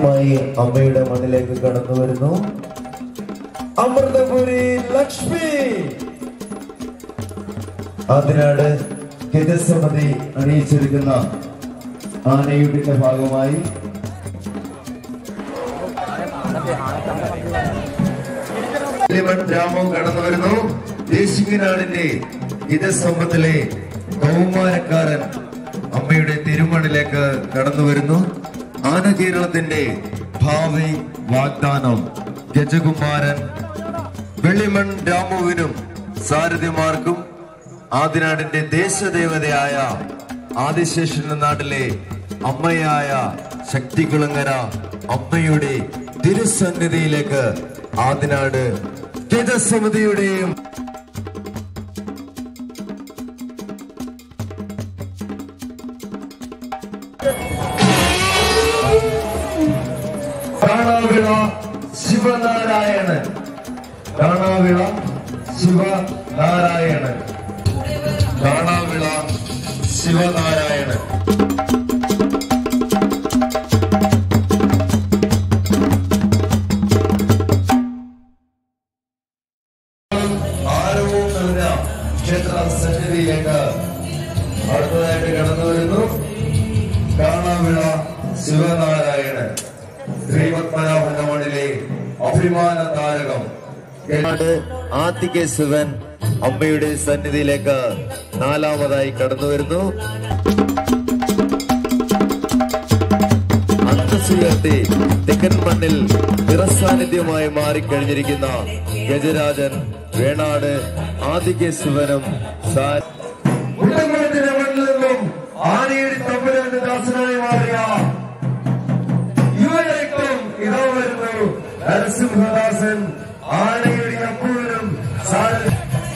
ആദ്യമായി അമ്മയുടെ മണ്ണിലേക്ക് കടന്നു വരുന്നു അമൃതപുരി ലക്ഷ്മി അതിനാട് ഗജസമിതി അണിയിച്ചിരിക്കുന്ന ആനയുടിന്റെ ഭാഗമായി ലിമൺ ഗ്രാമം കടന്നു വരുന്നു ദേശികനാടിന്റെ ഗജസമ്പത്തിലെ കൗമാരക്കാരൻ അമ്മയുടെ തിരുമണിലേക്ക് കടന്നു വരുന്നു ആന കേരളത്തിന്റെ ഭാവി വാഗ്ദാനം ഗജകുമാരൻ വെള്ളിമൺ രാമുവിനും സാരഥിമാർക്കും ആദിനാടിന്റെ ദേശദേവതയായ ആദിശേഷൻ നാട്ടിലെ അമ്മയായ ശക്തികുളങ്ങര അമ്മയുടെ തിരുസന്നിധിയിലേക്ക് ആദിനാട് ഗജസമിതിയുടെയും കാണാവിള ശിവനാരായണൻ കാണാവിള ശിവനാരായണൻ കാണാവിള ശിവനാരായണൻ ആരവവും നിറഞ്ഞ ക്ഷേത്ര സന്നിധിയിലേക്ക് അടുത്തതായിട്ട് കടന്നു വരുന്നു കാണാവിള ശിവനാരായണൻ ശ്രീപത്മനാഭനമണിലെ അഭിമാന താരകം ആത്തികെ ശിവൻ അമ്മയുടെ സന്നിധിയിലേക്ക് നാലാമതായി കടന്നു വരുന്നു അന്തസ്സുയർത്തി തെക്കൻ മണ്ണിൽ നിറസാന്നിധ്യമായി മാറിക്കഴിഞ്ഞിരിക്കുന്ന ഗജരാജൻ വേണാട് ആദികെ ശിവനും സാ- മുണ്ടംകുളത്തിന്റെ മണ്ണിൽ നിന്നും ആനയുടെ തമ്പുരാന്റെ ദാസനായി മാറിയ യുവരക്തം ഇതാ വരുന്നു നരസിംഹദാസൻ ആനയുടെ അപ്പൂരും സാര-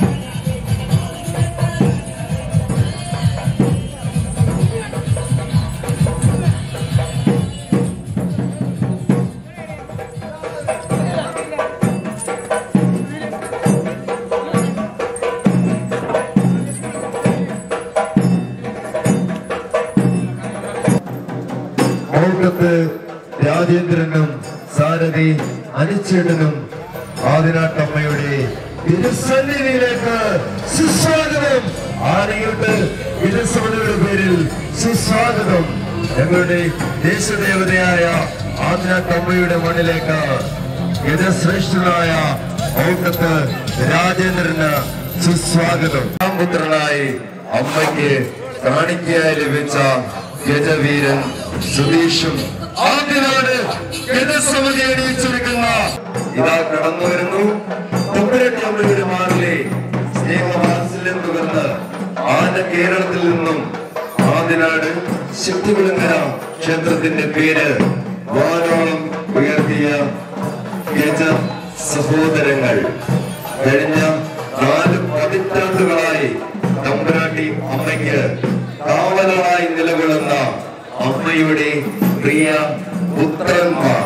മൗക്കത്ത് രാജേന്ദ്രനും സാരഥി അനുച്ഛേദനും ആദിനാട്ടമ്മയുടെ തിരുസന്നിധിയിലേക്ക് സുസ്വാഗതം ആനയുടെ തിരുസമിതിയുടെ പേരിൽ സുസ്വാഗതം ഞങ്ങളുടെ ദേശദേവതയായ ആദിനാട്ടമ്മയുടെ മണ്ണിലേക്ക് ഗജശ്രേഷ്ഠനായ മൗക്കത്ത് രാജേന്ദ്രന് സുസ്വാഗതം പുത്രനായി അമ്മയ്ക്ക് കാണിക്കയായി ലഭിച്ച ഗജവീരൻ സുധീഷും ആദ്യനാട് ഗജസമിതി അണിയിച്ചൊരുക്കുന്ന ഇതാ കടന്നു വരുന്നു തുമ്പരട്ടി അമ്മയുടെ മാറിലെ സ്നേഹവാത്സല്യം തുകർന്ന് ആന കേരളത്തിൽ നിന്നും ആദ്യനാട് ശക്തികുളങ്ങര ക്ഷേത്രത്തിന്റെ പേര് വാനോളം ഉയർത്തിയ ഗജ സഹോദരങ്ങൾ കഴിഞ്ഞ നാല് പതിറ്റാണ്ടുകളായി തമ്പുരാട്ടി അമ്മയ്ക്ക് കാവലായി നിലകൊള്ളുന്ന അമ്മയുടെ പ്രിയ പുത്രന്മാർ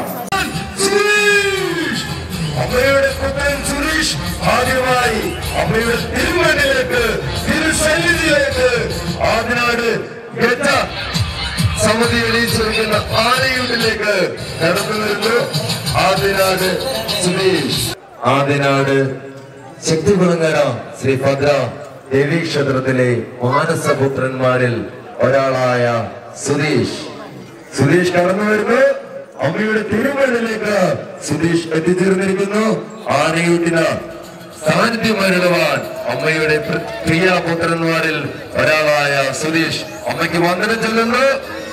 സുരേഷ്! അമ്മയുടെ പുത്രൻ സുരേഷ് ആദ്യമായി അമ്മയുടെ തിരുമണിലേക്ക് തിരുസന്നിധിയിലേക്ക് ആദിനാട് ഗജ സമിതി എണീച്ചിരിക്കുന്ന ആനയൂട്ടിലേക്ക് കടന്നു വരുന്നു ആദിനാട് സുരേഷ് ആദിനാട് ശക്തികുളങ്ങര ശ്രീ ഭദ്ര ദേവീ ക്ഷേത്രത്തിലെ മാനസപുത്രന്മാരിൽ ഒരാളായ സുധീഷ് സുധീഷ് കടന്നു വരുന്നു അമ്മയുടെ തിരുമണിലേക്ക് സുധീഷ് എത്തിച്ചേർന്നിരിക്കുന്നു ആനയൂട്ടിന് സാന്നിധ്യമരുളുവാൻ അമ്മയുടെ പ്ര- പ്രിയ പുത്രന്മാരിൽ ഒരാളായ സുധീഷ് അമ്മയ്ക്ക് വന്ദനം ചൊല്ലുന്നു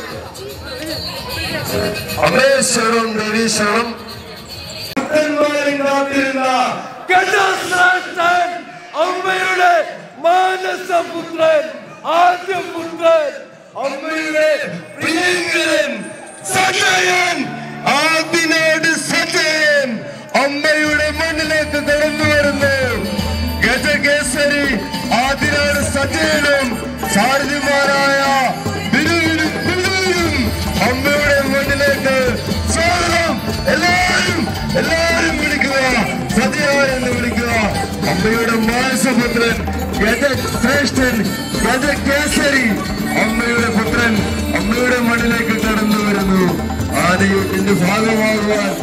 അമ്മയെ ശരണം ദേവീ ശരണം ഭക്തന്മാരെ കാത്തിരുന്ന ഗജശ്രേഷ്ഠൻ അമ്മയുടെ മാനസപുത്രൻ ആദ്യപുത്രൻ അമ്മയുടെ പ്രിയങ്കരൻ സജയൻ ആദിനാട് സജയൻ അമ്മയുടെ മണ്ണിലേക്ക് കടന്നു വരുന്നു ഗജകേസരി ആദിനാട് സജയനും സാരഥിമാരായ ബിരുവിനും ബിരുവിനും അമ്മയുടെ മണ്ണിലേക്ക് സ്വാഗതം എല്ലാവരും എല്ലാവരും വിളിക്കുക സജയ എന്ന് വിളിക്കുക അമ്മയുടെ മാനസപുത്രൻ ഗജശ്രേഷ്ഠൻ ഗജകേസരി അമ്മയുടെ പുത്രൻ അമ്മയുടെ മണ്ണിലേക്ക് കടന്നു വരുന്നു ആന ആനയൂട്ടിന്റെ ഭാഗമാകുവാൻ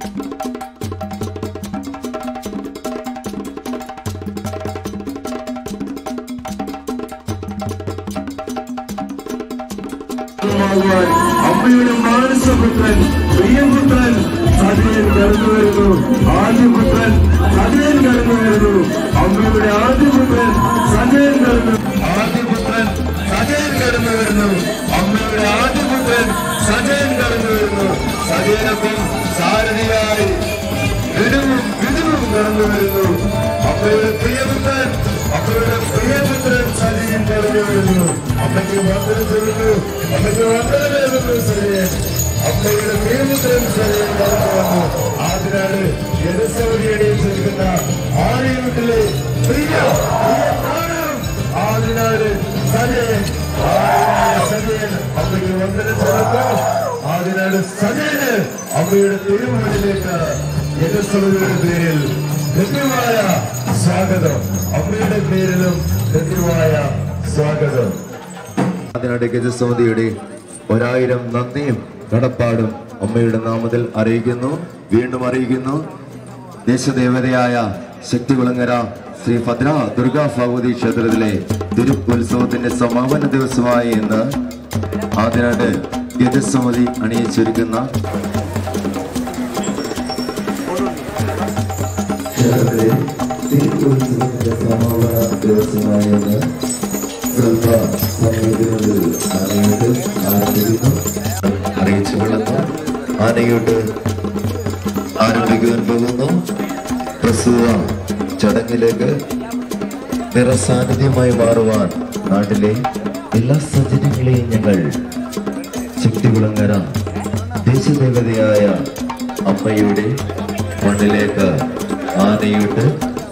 ഭാഗമാകുവാൻ അമ്മയുടെ മാനസപുത്രൻ പ്രിയപുത്രൻ സതിയൻ കടന്നു വരുന്നു ആദ്യപുത്രൻ സതിയൻ കടന്നു വരുന്നു അമ്മയുടെ ആദ്യപുത്രൻ സജയൻ കടന്നു ആദ്യപുത്രൻ സജയൻ കടന്നു വരുന്നു അമ്മയുടെ ആദ്യപുത്രൻ സജയൻ കടന്നു വരുന്നു സജയനൊപ്പം സാരഥിയായി വിടുവും വിടുവും കടന്നു വരുന്നു അമ്മയുടെ പ്രിയപുത്രൻ അമ്മയുടെ പ്രിയപുത്രൻ സജയൻ കടന്നു വരുന്നു അമ്മയ്ക്ക് വന്ദനം ചെയ്യുന്നു അമ്മയ്ക്ക് വന്ദനമേകുന്നു സജയൻ അമ്മയുടെ പ്രിയപുത്രൻ സജയൻ കടന്നു വന്നു ആദ്യനാട് ജനസൗകര്യയിൽ നിൽക്കുന്ന ആര്യവീട്ടിലെ പ്രിയ പ്രിയ താരം ആദ്യനാട് സജയൻ ആദ്യനാട് സജയൻ അമ്മയ്ക്ക് വന്ദനം ചെയ്യുന്നു ആദ്യനാട് സജയന് അമ്മയുടെ തിരുമുന്നിലേക്ക് ജനസമിതിയുടെ പേരിൽ കൃത്യമായ സ്വാഗതം അമ്മയുടെ പേരിലും കൃത്യമായ സ്വാഗതം അതിനിടെ ഗജസമിതിയുടെ ഒരായിരം നന്ദിയും കടപ്പാടും അമ്മയുടെ നാമത്തിൽ അറിയിക്കുന്നു വീണ്ടും അറിയിക്കുന്നു ദേശദേവതയായ ശക്തികുളങ്ങര ശ്രീ ഭദ്ര ദുർഗാ ഭഗവതി ക്ഷേത്രത്തിലെ തിരു ഉത്സവത്തിന്റെ സമാപന ദിവസമായ ഇന്ന് ആദ്യനാട് ഗജസമിതി അണിയിച്ചൊരുക്കുന്ന ക്ഷേത്രത്തിലെ തിരു ഉത്സവത്തിന്റെ സമാപന ദിവസമായ ഇന്ന് സ്വൽപ്പ സമയത്തിനുള്ളിൽ ആനയോട്ട് ആരംഭിക്കുന്നു അറിയിച്ചു കൊള്ളുന്നു ആനയോട്ട് ആരംഭിക്കുവാൻ പോകുന്നു പ്രസവ ചടങ്ങിലേക്ക് നിറസാന്നിധ്യമായി മാറുവാൻ നാട്ടിലെ എല്ലാ സജ്ജനങ്ങളെയും ഞങ്ങൾ ശക്തികുളങ്ങര ദേശദേവതയായ അമ്മയുടെ മണ്ണിലേക്ക് ആനയിട്ട്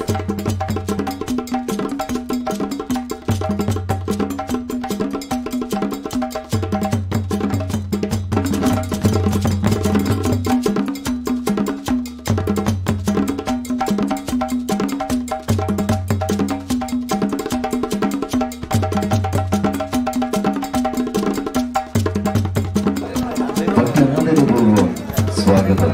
ഭക്തജനപൂർവ്വം സ്വാഗതം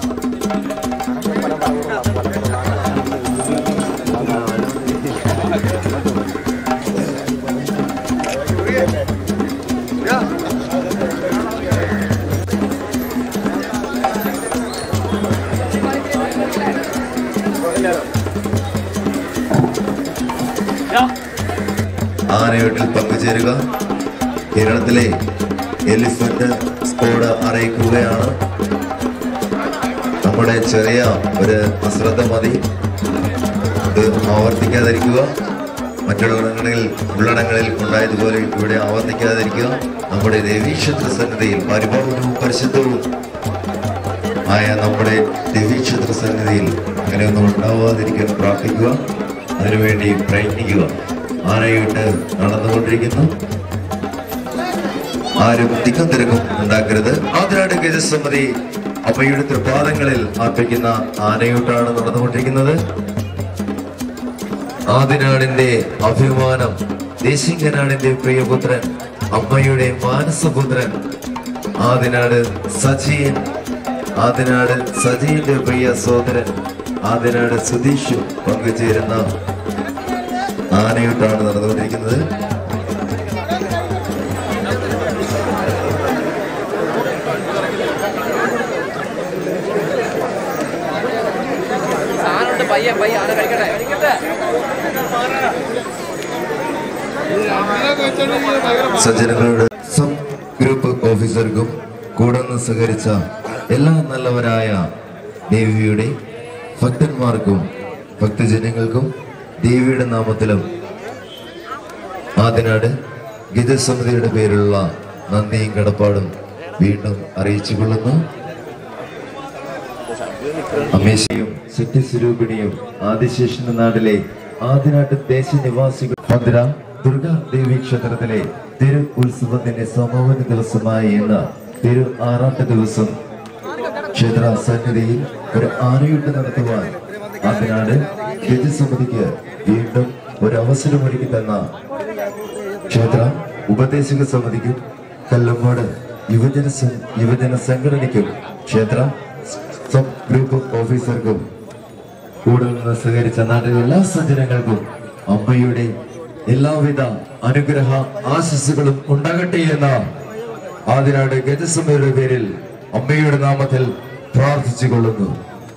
ആനയോട്ടിൽ പങ്കുചേരുക കേരളത്തിലെ എലിഫന്റ് സ്ക്വാഡ് അറിയിക്കുകയാണ് നമ്മുടെ ചെറിയ ഒരു അശ്രദ്ധ മതി ഇത് ആവർത്തിക്കാതിരിക്കുക മറ്റുള്ളടങ്ങളിൽ ഉള്ളടങ്ങളിൽ ഉണ്ടായതുപോലെ ഇവിടെ ആവർത്തിക്കാതിരിക്കുക നമ്മുടെ ദേവീക്ഷേത്ര സന്നിധിയിൽ പരിപാലനവും പരിശുദ്ധവും ആയ നമ്മുടെ ദേവീക്ഷേത്ര സന്നിധിയിൽ അങ്ങനെയൊന്നും ഉണ്ടാവാതിരിക്കാൻ പ്രാർത്ഥിക്കുക അതിനുവേണ്ടി പ്രയത്നിക്കുക ആനയിട്ട് നടന്നുകൊണ്ടിരിക്കുന്നു ആരും തിക്കും തിരക്കും ഉണ്ടാക്കരുത് ആദ്യമായിട്ട് ഗജസമ്മതി അമ്മയുടെ തൃപാദങ്ങളിൽ അർപ്പിക്കുന്ന ആനയൂട്ടാണ് നടന്നുകൊണ്ടിരിക്കുന്നത് ആദിനാടിന്റെ അഭിമാനം ദേശിംഗനാടിന്റെ പ്രിയപുത്രൻ അമ്മയുടെ മാനസപുത്രൻ ആദിനാട് സജിയൻ ആദിനാട് സജിയന്റെ പ്രിയ സോദരൻ ആദിനാട് സുധീഷും പങ്കുചേരുന്ന ആനയൂട്ടാണ് നടന്നുകൊണ്ടിരിക്കുന്നത് സാധനമുണ്ട് പയ്യ പയ്യ ആന കഴിക്കട്ടെ കഴിക്കട്ടെ സജ്ജനങ്ങളുടെ സബ് ഗ്രൂപ്പ് ഓഫീസർക്കും കൂടെ നിന്ന് സഹകരിച്ച എല്ലാ നല്ലവരായ ദേവിയുടെ ഭക്തന്മാർക്കും ഭക്തജനങ്ങൾക്കും ദേവിയുടെ നാമത്തിലും ആദിനാട് ഗീതസമിതിയുടെ പേരിലുള്ള നന്ദിയും കടപ്പാടും വീണ്ടും അറിയിച്ചു കൊള്ളുന്നു അമേശയും ശക്തിസ്വരൂപിണിയും ആദിശേഷന്റെ നാട്ടിലെ ആദിനാട്ട് ദേശനിവാസികൾ ഭദ്ര ദുർഗാ ദേവി ക്ഷേത്രത്തിലെ തിരു ഉത്സവത്തിന്റെ സമാപന ദിവസമായ ഇന്ന് തിരു ആറാട്ട് ദിവസം ക്ഷേത്ര സന്നിധിയിൽ ഒരു ആനയൂട്ട് നടത്തുവാൻ ആദിനാട് ഗജസമിതിക്ക് വീണ്ടും ഒരു അവസരമൊരുക്കി തന്ന ക്ഷേത്ര ഉപദേശക സമിതിക്കും കല്ലമ്പാട് യുവജന സം- യുവജന സംഘടനയ്ക്കും ക്ഷേത്ര സബ് ഗ്രൂപ്പ് ഓഫീസർക്കും കൂടെ നിന്ന് സഹകരിച്ച നാട്ടിലെ എല്ലാ സജ്ജനങ്ങൾക്കും അമ്മയുടെ എല്ലാവിധ അനുഗ്രഹ ആശസ്സുകളും ഉണ്ടാകട്ടെ എന്ന ആദിനാട് ഗജസമയുടെ പേരിൽ അമ്മയുടെ നാമത്തിൽ പ്രാർത്ഥിച്ചു കൊള്ളുന്നു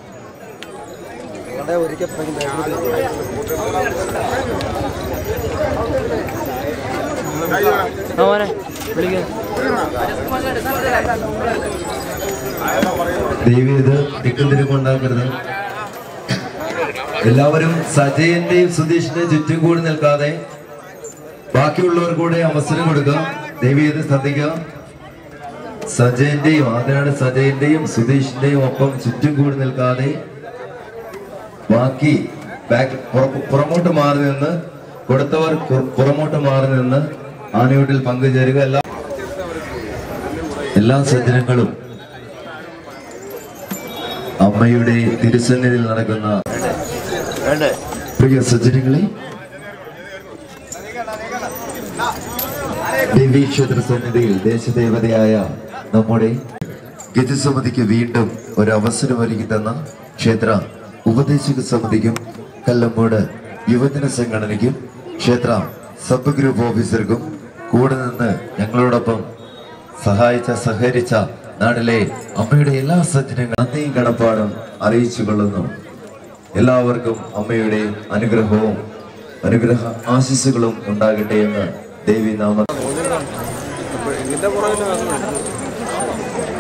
ദൈവം ഇത് തിക്കും തിരിക്കും ഉണ്ടാക്കരുത് എല്ലാവരും സജയന്റെയും സുധീഷിന്റെയും ചുറ്റും കൂടി നിൽക്കാതെ ബാക്കിയുള്ളവർ കൂടെ അവസരം കൊടുക്കുക ദൈവം ഇത് ശ്രദ്ധിക്കുക സജയന്റെയും അതിനാണ് സജയന്റെയും സുധീഷിന്റെയും ഒപ്പം ചുറ്റും കൂടി നിൽക്കാതെ ബാക്കി ബാക്ക് പുറ- പുറമോട്ട് മാറി നിന്ന് കൊടുത്തവർ പു- പുറമോട്ട് മാറി നിന്ന് ആനയൂട്ടിൽ പങ്കുചേരുക എല്ലാ എല്ലാ സജ്ജനങ്ങളും അമ്മയുടെ തിരുസന്നിധിയിൽ നടക്കുന്ന പ്രിയ സജ്ജനങ്ങളെ ദേവീക്ഷേത്ര സന്നിധിയിൽ ദേശദേവതയായ നമ്മുടെ ഗജസമിതിക്ക് വീണ്ടും ഒരു അവസരം ഒരുക്കി തന്ന ക്ഷേത്ര ഉപദേശക സമിതിക്കും കല്ലമ്മോട് യുവജന സംഘടനയ്ക്കും ക്ഷേത്ര സബ് ഗ്രൂപ്പ് ഓഫീസർക്കും കൂടെ നിന്ന് ഞങ്ങളോടൊപ്പം സഹായിച്ച സഹകരിച്ച നാട്ടിലെ അമ്മയുടെ എല്ലാ സജ്ജനങ്ങളും നന്ദിയും കടപ്പാടും അറിയിച്ചു കൊള്ളുന്നു എല്ലാവർക്കും അമ്മയുടെ അനുഗ്രഹവും അനുഗ്രഹ ആശിസ്സുകളും ഉണ്ടാകട്ടെ എന്ന് ദേവി നാമ